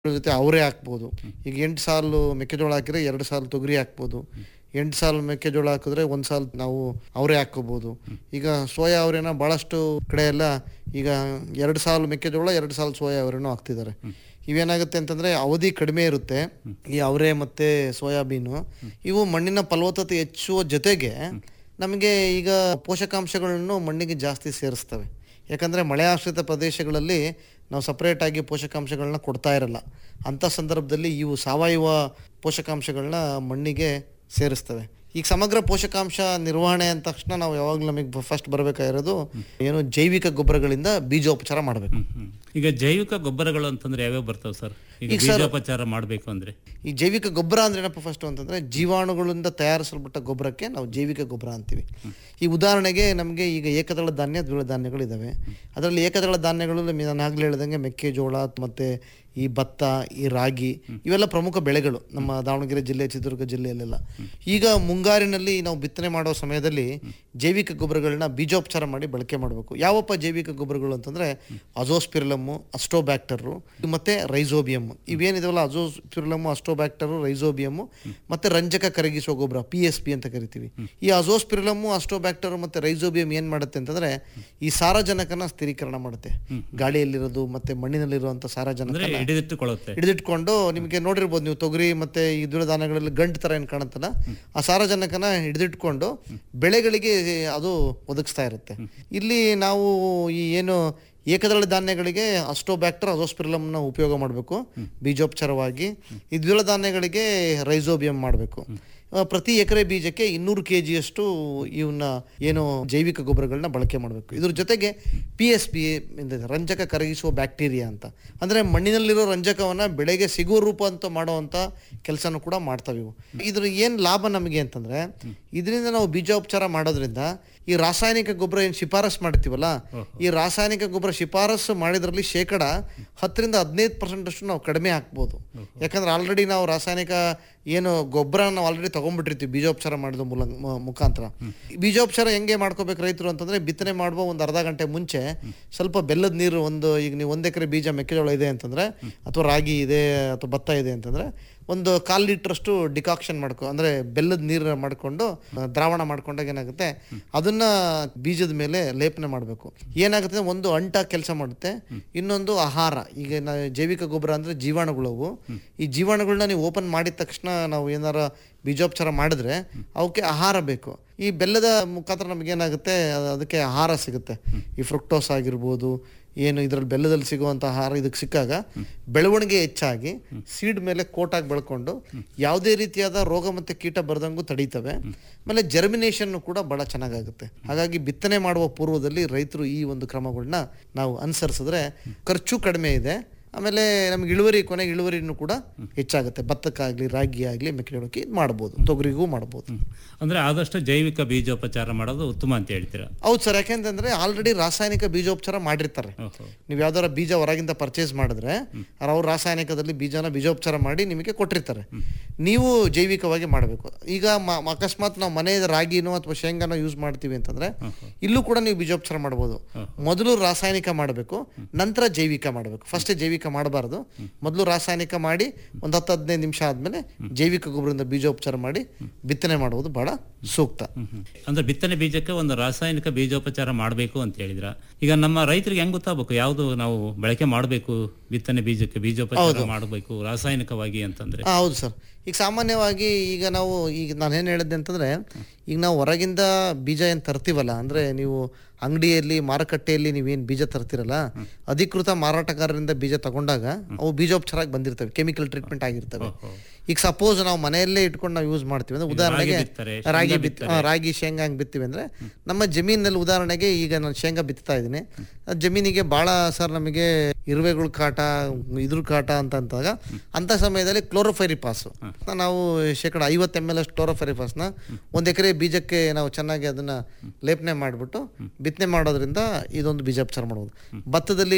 ಅದ್ರ ಜೊತೆ ಅವರೇ ಹಾಕ್ಬೋದು ಈಗ ಎಂಟು ಸಾಲು ಮೆಕ್ಕೆಜೋಳ ಹಾಕಿದ್ರೆ ಎರಡು ಸಾಲು ತೊಗರಿ ಹಾಕ್ಬೋದು ಎಂಟು ಸಾಲು ಮೆಕ್ಕೆಜೋಳ ಹಾಕಿದ್ರೆ ಒಂದು ಸಾಲು ನಾವು ಅವರೇ ಹಾಕ್ಕೋಬೋದು ಈಗ ಸೋಯಾ ಅವರೇನ ಭಾಳಷ್ಟು ಕಡೆ ಎಲ್ಲ ಈಗ ಎರಡು ಸಾಲು ಮೆಕ್ಕೆಜೋಳ ಎರಡು ಸಾಲು ಸೋಯಾ ಅವರೇನೋ ಹಾಕ್ತಿದ್ದಾರೆ ಇವೇನಾಗುತ್ತೆ ಅಂತಂದ್ರೆ ಅವಧಿ ಕಡಿಮೆ ಇರುತ್ತೆ ಈ ಅವರೆ ಮತ್ತೆ ಸೋಯಾಬೀನು ಇವು ಮಣ್ಣಿನ ಫಲವತ್ತತೆ ಹೆಚ್ಚುವ ಜೊತೆಗೆ ನಮಗೆ ಈಗ ಪೋಷಕಾಂಶಗಳನ್ನು ಮಣ್ಣಿಗೆ ಜಾಸ್ತಿ ಸೇರಿಸ್ತವೆ ಯಾಕಂದರೆ ಮಳೆ ಆಶ್ರಿತ ಪ್ರದೇಶಗಳಲ್ಲಿ ನಾವು ಸಪ್ರೇಟಾಗಿ ಪೋಷಕಾಂಶಗಳನ್ನ ಕೊಡ್ತಾ ಇರಲ್ಲ ಅಂಥ ಸಂದರ್ಭದಲ್ಲಿ ಇವು ಸಾವಯವ ಪೋಷಕಾಂಶಗಳನ್ನ ಮಣ್ಣಿಗೆ ಸೇರಿಸ್ತವೆ ಈಗ ಸಮಗ್ರ ಪೋಷಕಾಂಶ ನಿರ್ವಹಣೆ ಅಂದ ತಕ್ಷಣ ನಾವು ಯಾವಾಗಲೂ ನಮಗೆ ಫಸ್ಟ್ ಬರಬೇಕಾಗಿರೋದು ಏನು ಜೈವಿಕ ಗೊಬ್ಬರಗಳಿಂದ ಬೀಜೋಪಚಾರ ಮಾಡಬೇಕು ಹ್ಮ್. ಈಗ ಜೈವಿಕ ಗೊಬ್ಬರಗಳು ಅಂತಂದ್ರೆ ಯಾವ್ಯಾವ ಬರ್ತಾವೆ ಸರ್ ಈಗ ಈಗ ಸರ್- ಬೀಜೋಪಚಾರ ಮಾಡಬೇಕು ಅಂದ್ರೆ ಈ ಜೈವಿಕ ಗೊಬ್ಬರ ಅಂದ್ರೆ ಏನಪ್ಪ ಫಸ್ಟ್ ಅಂತಂದ್ರೆ ಜೀವಾಣುಗಳಿಂದ ತಯಾರಿಸಲ್ಪಟ್ಟ ಗೊಬ್ಬರಕ್ಕೆ ನಾವು ಜೈವಿಕ ಗೊಬ್ಬರ ಅಂತೀವಿ ಈ ಉದಾಹರಣೆಗೆ ನಮಗೆ ಈಗ ಏಕದಳ ಧಾನ್ಯ ದ್ವಿದಳ ಧಾನ್ಯಗಳು ಇದಾವೆ ಅದರಲ್ಲಿ ಏಕದಳ ಧಾನ್ಯಗಳು ನಮಗೆ ನಾನು ಆಗ್ಲೇ ಹೇಳ್ದಂಗೆ ಮೆಕ್ಕೆಜೋಳ ಮತ್ತೆ ಈ ಭತ್ತ ಈ ರಾಗಿ ಇವೆಲ್ಲ ಪ್ರಮುಖ ಬೆಳೆಗಳು ನಮ್ಮ ದಾವಣಗೆರೆ ಜಿಲ್ಲೆ ಚಿತ್ರದುರ್ಗ ಜಿಲ್ಲೆಯಲ್ಲೆಲ್ಲ ಈಗ ಮುಂಗಾರಿನಲ್ಲಿ ನಾವು ಬಿತ್ತನೆ ಮಾಡೋ ಸಮಯದಲ್ಲಿ ಜೈವಿಕ ಗೊಬ್ಬರಗಳನ್ನ ಬೀಜೋಪಚಾರ ಮಾಡಿ ಬಳಕೆ ಮಾಡಬೇಕು ಯಾವಪ್ಪ ಜೈವಿಕ ಗೊಬ್ಬರಗಳು ಅಂತಂದ್ರೆ ಅಜೋಸ್ಪಿರಲಮ್ಮು ಅಸ್ಟೋಬ್ಯಾಕ್ಟರು ಮತ್ತೆ ರೈಸೋಬಿಯಮ್ ಇವೇನಿದಾವಲ್ಲ ಅಜೋಸ್ಪಿರಲಮ್ಮು ಅಸ್ಟೋಬ್ಯಾಕ್ಟರು ರೈಸೋಬಿಯಮ್ಮು ಮತ್ತೆ ರಂಜಕ ಕರಗಿಸುವ ಗೊಬ್ಬರ ಪಿ ಎಸ್ ಪಿ ಅಂತ ಕರಿತೀವಿ ಈ ಅಜೋಸ್ಪಿರಲಮ್ಮು ಅಸ್ಟೋಬ್ಯಾಕ್ಟರ್ ಮತ್ತೆ ರೈಸೋಬಿಯಮ್ ಏನ್ ಮಾಡುತ್ತೆ ಅಂತಂದ್ರೆ ಈ ಸಾರಜನಕನ ಸ್ಥಿರೀಕರಣ ಮಾಡುತ್ತೆ ಗಾಳಿಯಲ್ಲಿರೋದು ಮತ್ತೆ ಮಣ್ಣಿನಲ್ಲಿರುವಂತ ಸಾರಜನಕ ಅಂದ್ರೆ ಹಿಡಿದಿಟ್ಟುಕೊಳ್ಳುತ್ತೆ ಹಿಡಿದಿಟ್ಕೊಂಡು ನಿಮಗೆ ನೋಡಿರ್ಬೋದು ನೀವು ತೊಗರಿ ಮತ್ತೆ ಈ ದ್ವಿದಳ ಧಾನ್ಯಗಳಲ್ಲಿ ಗಂಟು ತರ ಏನು ಕಾಣುತ್ತಲ್ಲ ಆ ಸಾರಜನಕನ ಹಿಡಿದಿಟ್ಕೊಂಡು ಬೆಳೆಗಳಿಗೆ ಅದು ಒದಗಿಸ್ತಾ ಇರುತ್ತೆ ಇಲ್ಲಿ ನಾವು ಈ ಏನು ಏಕದಳ ಧಾನ್ಯಗಳಿಗೆ ಅಸ್ಟೋಬ್ಯಾಕ್ಟರ್ ಅಜೋಸ್ಪಿರಲಮ್ನ ಉಪಯೋಗ ಮಾಡಬೇಕು ಬೀಜೋಪಚಾರವಾಗಿ ಈ ದ್ವಿದಳ ಧಾನ್ಯಗಳಿಗೆ ರೈಸೋಬಿಯಂ ಮಾಡಬೇಕು ಪ್ರತಿ ಎಕರೆ ಬೀಜಕ್ಕೆ ಇನ್ನೂರು ಕೆ ಜಿಯಷ್ಟು ಇವನ್ನ ಏನು ಜೈವಿಕ ಗೊಬ್ಬರಗಳನ್ನ ಬಳಕೆ ಮಾಡಬೇಕು ಇದ್ರ ಜೊತೆಗೆ ಪಿ ಎಸ್ ಪಿ ರಂಜಕ ಕರಗಿಸುವ ಬ್ಯಾಕ್ಟೀರಿಯಾ ಅಂತ ಅಂದರೆ ಮಣ್ಣಿನಲ್ಲಿರೋ ರಂಜಕವನ್ನ ಬೆಳೆಗೆ ಸಿಗುವ ರೂಪ ಅಂತ ಮಾಡುವಂಥ ಕೆಲಸನೂ ಕೂಡ ಮಾಡ್ತಾವೆ ಇವು ಇದ್ರ ಏನು ಲಾಭ ನಮಗೆ ಅಂತಂದ್ರೆ ಇದರಿಂದ ನಾವು ಬೀಜೋಪಚಾರ ಮಾಡೋದ್ರಿಂದ ಈ ರಾಸಾಯನಿಕ ಗೊಬ್ಬರ ಏನು ಶಿಫಾರಸ್ ಮಾಡ್ತೀವಲ್ಲ ಈ ರಾಸಾಯನಿಕ ಗೊಬ್ಬರ ಶಿಫಾರಸು ಮಾಡಿದ್ರಲ್ಲಿ ಶೇಕಡ ಹತ್ತರಿಂದ ಹದಿನೈದು ಪರ್ಸೆಂಟ್ ಅಷ್ಟು ನಾವು ಕಡಿಮೆ ಹಾಕ್ಬೋದು ಯಾಕಂದ್ರೆ ಆಲ್ರೆಡಿ ನಾವು ರಾಸಾಯನಿಕ ಏನು ಗೊಬ್ಬರ ನಾವು ಆಲ್ರೆಡಿ ತಗೊಂಡ್ಬಿಟ್ಟಿರ್ತೀವಿ ಬೀಜೋಪಚಾರ ಮಾಡಿದ ಮೂಲ ಮ- ಮುಖಾಂತರ ಈ ಬೀಜೋಪಚಾರ ಹೆಂಗೆ ಮಾಡ್ಕೋಬೇಕು ರೈತರು ಅಂತಂದ್ರೆ ಬಿತ್ತನೆ ಮಾಡುವ ಒಂದು ಅರ್ಧ ಗಂಟೆ ಮುಂಚೆ ಸ್ವಲ್ಪ ಬೆಲ್ಲದ ನೀರು ಒಂದು ಈಗ ನೀವು ಒಂದು ಎಕರೆ ಬೀಜ ಮೆಕ್ಕೆಜೋಳ ಇದೆ ಅಂತಂದ್ರೆ ಅಥವಾ ರಾಗಿ ಇದೆ ಅಥವಾ ಭತ್ತ ಇದೆ ಅಂತಂದ್ರೆ ಒಂದು ಕಾಲು ಲೀಟ್ರಷ್ಟು ಡಿಕಾಕ್ಷನ್ ಮಾಡ್ಕೊ ಅಂದ್ರೆ ಬೆಲ್ಲದ ನೀರು ಮಾಡಿಕೊಂಡು ದ್ರಾವಣ ಮಾಡ್ಕೊಂಡಾಗ ಏನಾಗುತ್ತೆ ಅದನ್ನ ಬೀಜದ ಮೇಲೆ ಲೇಪನೆ ಮಾಡಬೇಕು ಏನಾಗುತ್ತೆ ಒಂದು ಅಂಟ ಕೆಲಸ ಮಾಡುತ್ತೆ ಇನ್ನೊಂದು ಆಹಾರ ಈಗ ನಾ ಜೈವಿಕ ಗೊಬ್ಬರ ಅಂದ್ರೆ ಜೀವಾಣುಗಳು ಅವು ಈ ಜೀವಾಣುಗಳನ್ನ ನೀವು ಓಪನ್ ಮಾಡಿದ ತಕ್ಷಣ ನಾವು ಏನಾರ ಬೀಜೋಪಚಾರ ಮಾಡಿದ್ರೆ ಅವಕ್ಕೆ ಆಹಾರ ಬೇಕು ಈ ಬೆಲ್ಲದ ಮುಖಾಂತರ ನಮಗೇನಾಗುತ್ತೆ ಅದ್- ಅದಕ್ಕೆ ಆಹಾರ ಸಿಗುತ್ತೆ ಈ ಫ್ರುಕ್ಟೋಸ್ ಆಗಿರ್ಬೋದು ಏನು ಇದರಲ್ಲಿ ಬೆಲ್ಲದಲ್ಲಿ ಸಿಗುವಂಥ ಆಹಾರ ಇದಕ್ಕೆ ಸಿಕ್ಕಾಗ ಬೆಳವಣಿಗೆ ಹೆಚ್ಚಾಗಿ ಸೀಡ್ ಮೇಲೆ ಕೋಟಾಗಿ ಬೆಳ್ಕೊಂಡು ಯಾವುದೇ ರೀತಿಯಾದ ರೋಗ ಮತ್ತು ಕೀಟ ಬರ್ದಂಗೂ ತಡೀತವೆ ಆಮೇಲೆ ಜರ್ಮಿನೇಷನ್ ಕೂಡ ಬಹಳ ಚೆನ್ನಾಗಾಗುತ್ತೆ ಹಾಗಾಗಿ ಬಿತ್ತನೆ ಮಾಡುವ ಪೂರ್ವದಲ್ಲಿ ರೈತರು ಈ ಒಂದು ಕ್ರಮಗಳನ್ನ ನಾವು ಅನುಸರಿಸಿದ್ರೆ ಖರ್ಚು ಕಡಿಮೆ ಇದೆ ಆಮೇಲೆ ನಮ್ಗೆ ಇಳುವರಿ ಕೊನೆಗೆ ಇಳುವರಿನೂ ಕೂಡ ಹೆಚ್ಚಾಗುತ್ತೆ ಭತ್ತಕ್ಕಾಗಲಿ ರಾಗಿ ಆಗಲಿ ಮೆಕ್ಕೆಜೋಳಕ್ಕೆ ಇದು ಮಾಡ್ಬೋದು ತೊಗರಿಗೂ ಮಾಡ್ಬೋದು ಅಂದ್ರೆ ಆದಷ್ಟು ಜೈವಿಕ ಬೀಜೋಪಚಾರ ಮಾಡೋದು ಉತ್ತಮ ಅಂತ ಹೇಳ್ತೀರಾ ಹೌದು ಸರ್ ಯಾಕೆಂತಂದ್ರೆ ಆಲ್ರೆಡಿ ರಾಸಾಯನಿಕ ಬೀಜೋಪಚಾರ ಮಾಡಿರ್ತಾರೆ ಓಹೋ. ನೀವು ಯಾವ್ದಾರ ಬೀಜ ಹೊರಗಿಂದ ಪರ್ಚೇಸ್ ಮಾಡಿದ್ರೆ ಅವ್ರು ರಾಸಾಯನಿಕದಲ್ಲಿ ಬೀಜನ ಬೀಜೋಪಚಾರ ಮಾಡಿ ನಿಮಗೆ ಕೊಟ್ಟಿರ್ತಾರೆ ನೀವು ಜೈವಿಕವಾಗಿ ಮಾಡಬೇಕು ಈಗ ಮ- ಅಕಸ್ಮಾತ್ ನಾವು ಮನೆಯ ರಾಗಿನೋ ಅಥವಾ ಶೇಂಗಾನೋ ಯೂಸ್ ಮಾಡ್ತೀವಿ ಅಂತಂದ್ರೆ ಇಲ್ಲೂ ಕೂಡ ನೀವು ಬೀಜೋಪಚಾರ ಮಾಡ್ಬೋದು ಮೊದಲು ರಾಸಾಯನಿಕ ಮಾಡಬೇಕು ನಂತರ ಜೈವಿಕ ಮಾಡಬೇಕು ಫಸ್ಟ್ ಜೈವಿಕ ಮಾಡಬಾರ್ದು ಮೊದಲು ರಾಸಾಯನಿಕ ಮಾಡಿ ಒಂದು ಹತ್ತು ಹದಿನೈದು ನಿಮಿಷ ಆದ್ಮೇಲೆ ಜೈವಿಕ ಗೊಬ್ಬರದಿಂದ ಬೀಜೋಪಚಾರ ಮಾಡಿ ಬಿತ್ತನೆ ಮಾಡುವುದು ಬಹಳ ಸೂಕ್ತ ಹ್ಮ್ ಹ್ಮ್. ಅಂದ್ರೆ ಬಿತ್ತನೆ ಬೀಜಕ್ಕೆ ಒಂದು ರಾಸಾಯನಿಕ ಬೀಜೋಪಚಾರ ಮಾಡಬೇಕು ಅಂತ ಹೇಳಿದ್ರ ಈಗ ನಮ್ಮ ರೈತರಿಗೆ ಹೆಂಗ್ ಗೊತ್ತಾಗಬೇಕು ಯಾವ್ದು ನಾವು ಬಳಕೆ ಮಾಡಬೇಕು ಬಿತ್ತನೆ ಬೀಜಕ್ಕೆ ಬೀಜೋಪಚಾರ ಮಾಡಬೇಕು ರಾಸಾಯನಿಕವಾಗಿ ಅಂತಂದ್ರೆ ಆ, ಹೌದು ಸರ್ ಈಗ ಸಾಮಾನ್ಯವಾಗಿ ಈಗ ನಾವು ಈಗ ನಾನು ಏನು ಹೇಳಿದ್ದೆ ಅಂತಂದ್ರೆ ಈಗ ನಾವು ಹೊರಗಿಂದ ಬೀಜ ಏನು ತರ್ತೀವಲ್ಲ ಅಂದ್ರೆ ನೀವು ಅಂಗಡಿಯಲ್ಲಿ ಮಾರುಕಟ್ಟೆಯಲ್ಲಿ ನೀವೇನು ಬೀಜ ತರ್ತಿರಲ್ಲ ಅಧಿಕೃತ ಮಾರಾಟಗಾರರಿಂದ ಬೀಜ ತಗೊಂಡಾಗ ಅವು ಬೀಜೋಪಚಾರಕ್ಕೆ ಬಂದಿರ್ತವೆ ಕೆಮಿಕಲ್ ಟ್ರೀಟ್ಮೆಂಟ್ ಆಗಿರ್ತವೆ ಈಗ ಸಪೋಸ್ ನಾವು ಮನೆಯಲ್ಲೇ ಇಟ್ಕೊಂಡು ನಾವು ಯೂಸ್ ಮಾಡ್ತೀವಿ ಅಂದ್ರೆ ಉದಾಹರಣೆಗೆ ಬಿತ್ತಾರೆ, ರಾಗಿ ಬಿತ್ ಆ, ರಾಗಿ ಶೇಂಗಾ ಹಂಗೆ ಬಿತ್ತೀವಿ ಅಂದ್ರೆ ನಮ್ಮ ಜಮೀನಲ್ಲಿ ಉದಾಹರಣೆಗೆ ಈಗ ನಾನು ಶೇಂಗಾ ಬಿತ್ತಾ ಇದ್ದೀನಿ ಆ ಜಮೀನಿಗೆ ಭಾಳ ಸರ್ ನಮಗೆ ಇರುವೆಗಳ ಕಾಟ ಇದ್ರ ಕಾಟ ಅಂತ ಅಂತಾಗ ಅಂತ ಸಮಯದಲ್ಲಿ ಕ್ಲೋರೋಫೈರಿಪಾಸ್ ನಾವು ಶೇಕಡ ಐವತ್ತು ಎಮ್ ಎಲ್ ಅಷ್ಟು ಕ್ಲೋರೋಫೈರಿಪಾಸ್ನ ಒಂದು ಎಕರೆ ಬೀಜಕ್ಕೆ ನಾವು ಚೆನ್ನಾಗಿ ಅದನ್ನ ಲೇಪನೆ ಮಾಡಿಬಿಟ್ಟು ಬಿತ್ತನೆ ಮಾಡೋದ್ರಿಂದ ಇದೊಂದು ಬೀಜೋಪಚಾರ ಮಾಡ್ಬೋದು ಭತ್ತದಲ್ಲಿ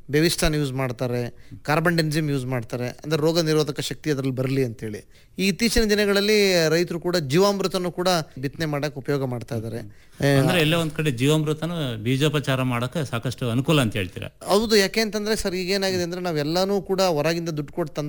ಬೆವಿಸ್ಟಾನ್ ಯೂಸ್ ಮಾಡ್ತಾರೆ ಕಾರ್ಬನ್ ಡೆನ್ಸಿಮ್ ಯೂಸ್ ಮಾಡ್ತಾರೆ ಅಂದ್ರೆ ರೋಗ ನಿರೋಧಕ ಶಕ್ತಿ ಅದರಲ್ಲಿ ಬರಲಿ ಅಂತೇಳಿ ಈ ಇತ್ತೀಚಿನ ದಿನಗಳಲ್ಲಿ ರೈತರು ಕೂಡ ಜೀವಾಮೃತನೂ ಕೂಡ ಬಿತ್ತನೆ ಮಾಡಕ್ಕೆ ಉಪಯೋಗ ಮಾಡ್ತಾ ಇದ್ದಾರೆ ಏ, ಅಂದ್ರೆ ಎಲ್ಲೇ ಒಂದ್ ಕಡೆ ಜೀವಾಮೃತನ ಬೀಜೋಪಚಾರ ಮಾಡಕ್ಕೆ ಸಾಕಷ್ಟು ಅನುಕೂಲ ಅಂತ ಹೇಳ್ತೀರಾ ಹೌದು ಯಾಕೆ ಅಂತಂದ್ರೆ ಸರ್ ಈಗ ಏನಾಗಿದೆ ಅಂದ್ರೆ ನಾವೆಲ್ಲಾನು ಕೂಡ ಹೊರಗಿಂದ ದುಡ್ಡು ಕೊಟ್ಟು ತಂದು